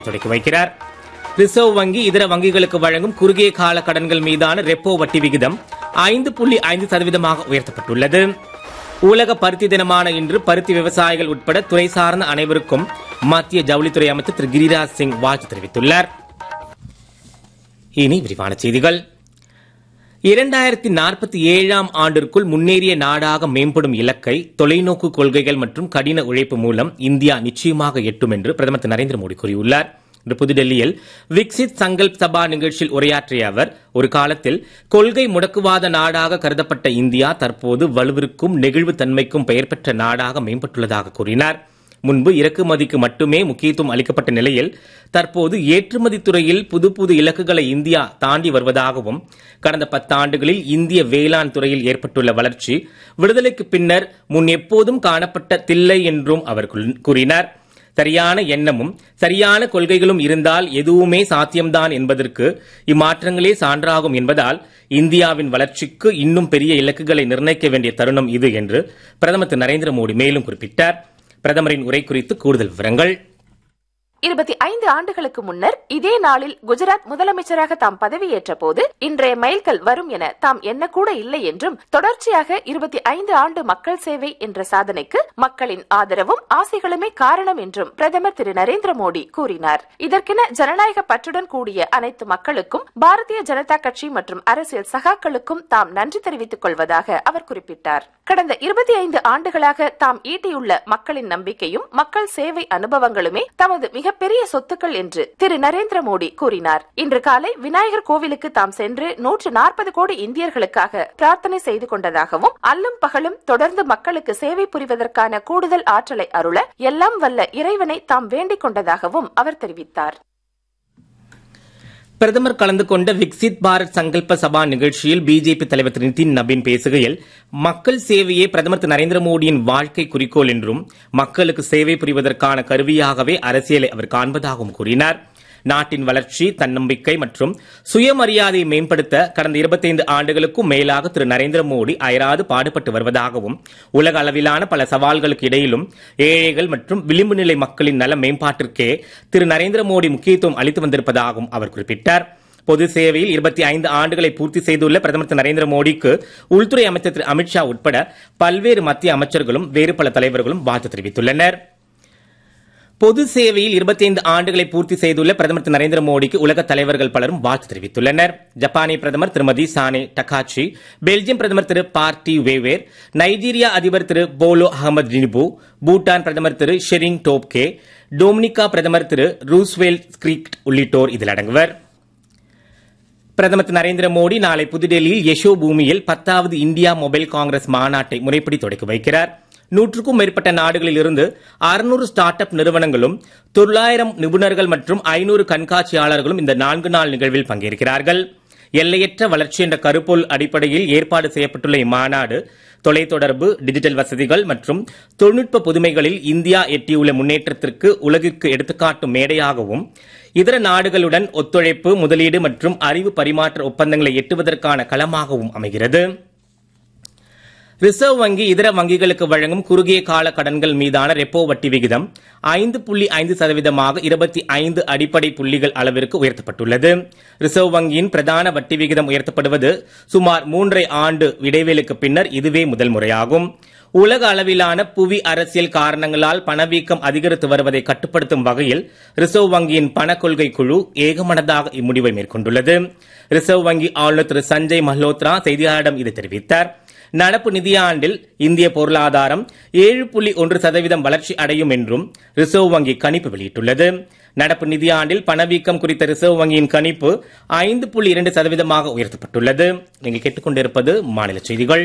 தொடக்கி வைக்கிறார் ரிசர்வ் வங்கி இதர வங்கிகளுக்கு வழங்கும் குறுகிய கால கடன்கள் மீதான ரெப்போ வட்டி விகிதம் ஐந்து புள்ளி ஐந்து சதவீதமாக உயர்த்தப்பட்டுள்ளது உலக பருத்தி தினமான இன்று பருத்தி விவசாயிகள் உட்பட துறை சார்ந்த அனைவருக்கும் மத்திய ஜவுளித்துறை அமைச்சர் திரு கிரிராஜ் சிங் வாழ்த்து தெரிவித்துள்ளார் இனி விரிவான செய்திகள் இரண்டாயிரத்தி நாற்பத்தி ஏழாம் ஆண்டிற்குள் முன்னேறிய நாடாக மேம்படும் இலக்கை தொலைநோக்கு கொள்கைகள் மற்றும் கடின உழைப்பு மூலம் இந்தியா நிச்சயமாக எட்டும் என்று பிரதமர் திரு நரேந்திர மோடி கூறியுள்ளார் இன்று புதுடெல்லியில் விக்சித் சங்கல்ப் சபா நிகழ்ச்சியில் உரையாற்றிய அவர் ஒரு காலத்தில் கொள்கை முடக்குவாத நாடாக கருதப்பட்ட இந்தியா தற்போது வலுவிற்கும் நெகிழ்வு தன்மைக்கும் பெயர் பெற்ற நாடாக மேம்பட்டுள்ளதாக கூறினார் முன்பு இறக்குமதிக்கு மட்டுமே முக்கியத்துவம் அளிக்கப்பட்ட நிலையில் தற்போது ஏற்றுமதி துறையில் புது புது இலக்குகளை இந்தியா தாண்டி வருவதாகவும் கடந்த பத்தாண்டுகளில் இந்திய வேளாண் துறையில் ஏற்பட்டுள்ள வளர்ச்சி விடுதலைக்கு பின்னர் முன் எப்போதும் காணப்பட்ட தில்லை என்றும் அவர் கூறினார் சரியான எண்ணமும் சரியான கொள்கைகளும் இருந்தால் எதுவுமே சாத்தியம்தான் என்பதற்கு இம்மாற்றங்களே சான்றாகும் என்பதால் இந்தியாவின் வளர்ச்சிக்கு இன்னும் பெரிய இலக்குகளை நிர்ணயிக்க வேண்டிய தருணம் இது என்று பிரதமர் திரு நரேந்திர மோடி மேலும் குறிப்பிட்டார் பிரதமரின் உரை குறித்து கூடுதல் விவரங்கள் இருபத்தி ஐந்து ஆண்டுகளுக்கு முன்னர் இதே நாளில் குஜராத் முதலமைச்சராக தாம் பதவியேற்ற போது இன்றைய மைல்கல் வரும் என தாம் எண்ணக்கூட இல்லை என்றும் தொடர்ச்சியாக இருபத்தி ஐந்து ஆண்டு மக்கள் சேவை என்ற சாதனைக்கு மக்களின் ஆதரவும் ஆசைகளுமே காரணம் என்றும் பிரதமர் திரு நரேந்திர மோடி கூறினார் இதற்கென ஜனநாயக பற்றுடன் கூடிய அனைத்து மக்களுக்கும் பாரதிய ஜனதா கட்சி மற்றும் அரசியல் சகாக்களுக்கும் தாம் நன்றி தெரிவித்துக் கொள்வதாக அவர் குறிப்பிட்டார் கடந்த இருபத்தி ஐந்து ஆண்டுகளாக தாம் ஈட்டியுள்ள மக்களின் நம்பிக்கையும் மக்கள் சேவை அனுபவங்களுமே தமது மிகப்பெரிய சொத்துக்கள் என்று திரு நரேந்திர மோடி கூறினார் இன்று காலை விநாயகர் கோவிலுக்கு தாம் சென்று நூற்று நாற்பது கோடி இந்தியர்களுக்காக பிரார்த்தனை செய்து கொண்டதாகவும் அல்லும் பகலும் தொடர்ந்து மக்களுக்கு சேவை புரிவதற்கான கூடுதல் ஆற்றலை அருள எல்லாம் வல்ல இறைவனை தாம் வேண்டிக் கொண்டதாகவும் அவர் தெரிவித்தார் பிரதமர் கலந்து கொண்ட விக்சித் பாரத் சங்கல்ப சபா நிகழ்ச்சியில் பிஜேபி தலைவர் திரு நிதின் நபீன் பேசுகையில் மக்கள் சேவையே பிரதமர் திரு நரேந்திர மோடியின் வாழ்க்கை குறிக்கோள் என்றும் மக்களுக்கு சேவை புரிவதற்கான கருவியாகவே அரசியலை அவர் காண்பதாகவும் கூறினார் நாட்டின் வளர்ச்சி தன்னம்பிக்கை மற்றும் சுயமரியாதையை மேம்படுத்த கடந்த இருபத்தைந்து ஆண்டுகளுக்கும் மேலாக திரு நரேந்திர மோடி அயராது பாடுபட்டு வருவதாகவும் உலக அளவிலான பல சவால்களுக்கு இடையிலும் ஏழைகள் மற்றும் விளிம்பு நிலை மக்களின் நல மேம்பாட்டிற்கே திரு நரேந்திர மோடி முக்கியத்துவம் அளித்து வந்திருப்பதாகவும் அவர் குறிப்பிட்டார் பொது சேவையில் இருபத்தி ஐந்து ஆண்டுகளை பூர்த்தி செய்துள்ள பிரதமர் திரு நரேந்திர மோடிக்கு உள்துறை அமைச்சர் திரு அமித்ஷா உட்பட பல்வேறு மத்திய அமைச்சர்களும் வேறு பல தலைவர்களும் வாழ்த்து தெரிவித்துள்ளனா் பொது சேவையில் இருபத்தைந்து ஆண்டுகளை பூர்த்தி செய்துள்ள பிரதமர் திரு நரேந்திர மோடிக்கு உலக தலைவர்கள் பலரும் வாழ்த்து தெரிவித்துள்ளனர் ஜப்பானிய பிரதமர் திருமதி சானே டகாச்சி பெல்ஜியம் பிரதமர் திரு பார்ட்டி வேவேர் நைஜீரியா அதிபர் Thiru Bola Ahmed Tinubu Bhutan பிரதமர் திரு ஷெரிங் டோப்கே டொமினிகா பிரதமர் திரு ரூஸ்வெல் ஸ்கிரிக்ட் உள்ளிட்டோர் இதில் அடங்குவர் பிரதமர் திரு நரேந்திர மோடி நாளை புதுடெல்லியில் யசோ பூமியில் பத்தாவது இந்தியா மொபைல் காங்கிரஸ் மாநாட்டை முறைப்படி தொடக்கி வைக்கிறார் நூற்றுக்கும் மேற்பட்ட நாடுகளில் இருந்து அறுநூறு ஸ்டார்ட் அப் நிறுவனங்களும் தொள்ளாயிரம் நிபுணர்கள் மற்றும் ஐநூறு கண்காட்சியாளர்களும் இந்த நான்கு நாள் நிகழ்வில் பங்கேற்கிறார்கள் எல்லையற்ற வளர்ச்சி என்ற கருப்பொருள் அடிப்படையில் ஏற்பாடு செய்யப்பட்டுள்ள இம்மாநாடு தொலைத்தொடர்பு டிஜிட்டல் வசதிகள் மற்றும் தொழில்நுட்ப புதுமைகளில் இந்தியா எட்டியுள்ள முன்னேற்றத்திற்கு உலகிற்கு எடுத்துக்காட்டும் மேடையாகவும் இதர நாடுகளுடன் ஒத்துழைப்பு முதலீடு மற்றும் அறிவு பரிமாற்ற ஒப்பந்தங்களை எட்டுவதற்கான களமாகவும் அமைகிறது ரிசர்வ் வங்கி இதர வங்கிகளுக்கு வழங்கும் குறுகிய கால கடன்கள் மீதான ரெப்போ வட்டி விகிதம் ஐந்து புள்ளி ஐந்து சதவீதமாக இருபத்தி ஐந்து அடிப்படை புள்ளிகள் அளவிற்கு உயர்த்தப்பட்டுள்ளது ரிசர்வ் வங்கியின் பிரதான வட்டி விகிதம் உயர்த்தப்படுவது சுமார் மூன்றரை ஆண்டு இடைவேளுக்கு பின்னர் இதுவே முதல் முறையாகும் உலக அளவிலான புவி அரசியல் காரணங்களால் பணவீக்கம் அதிகரித்து வருவதை கட்டுப்படுத்தும் வகையில் ரிசர்வ் வங்கியின் பண கொள்கை குழு ஏகமனதாக இம்முடிவை மேற்கொண்டுள்ளது ரிசர்வ் வங்கி ஆளுநர் திரு சஞ்சய் மல்ஹோத்ரா செய்தியாளரிடம் இதை தெரிவித்தார் நடப்பு நிதியாண்டில் இந்திய பொருளாதாரம் ஏழு புள்ளி ஒன்று சதவீதம் வளர்ச்சி அடையும் என்றும் ரிசர்வ் வங்கி கணிப்பு வெளியிட்டுள்ளது நடப்பு நிதியாண்டில் பணவீக்கம் குறித்த ரிசர்வ் வங்கியின் கணிப்பு ஐந்து புள்ளி இரண்டு சதவீதமாக உயர்த்தப்பட்டுள்ளது நீங்கள் கேட்டுக்கொண்டிருப்பது மாநில செய்திகள்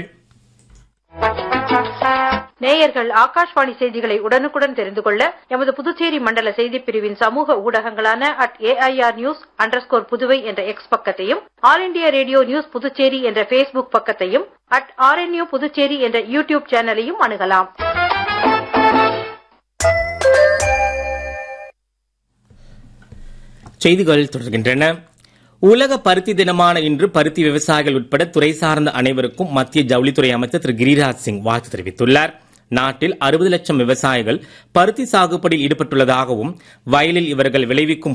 நேயர்கள் ஆகாஷ்வாணி செய்திகளை உடனுக்குடன் தெரிந்து கொள்ள எமது புதுச்சேரி மண்டல செய்திப் பிரிவின் சமூக ஊடகங்களான at AIR news underscore Puduvai என்ற எக்ஸ் பக்கத்தையும் All India Radio News Puducherry என்ற பேஸ்புக் பக்கத்தையும் அட் ஆர்என்யூ புதுச்சேரி என்ற யூடியூப் சேனலையும் அணுகலாம் செய்திகள் தொடர்கின்றன உலக பருத்தி தினமான இன்று பருத்தி விவசாயிகள் உட்பட துறை சார்ந்த அனைவருக்கும் மத்திய ஜவுளித்துறை அமைச்சர் திரு கிரிராஜ் சிங் வாழ்த்து தெரிவித்துள்ளார் நாட்டில் அறுபது லட்சம் விவசாயிகள் பருத்தி சாகுபடியில் ஈடுபட்டுள்ளதாகவும் வயலில் இவர்கள் விளைவிக்கும்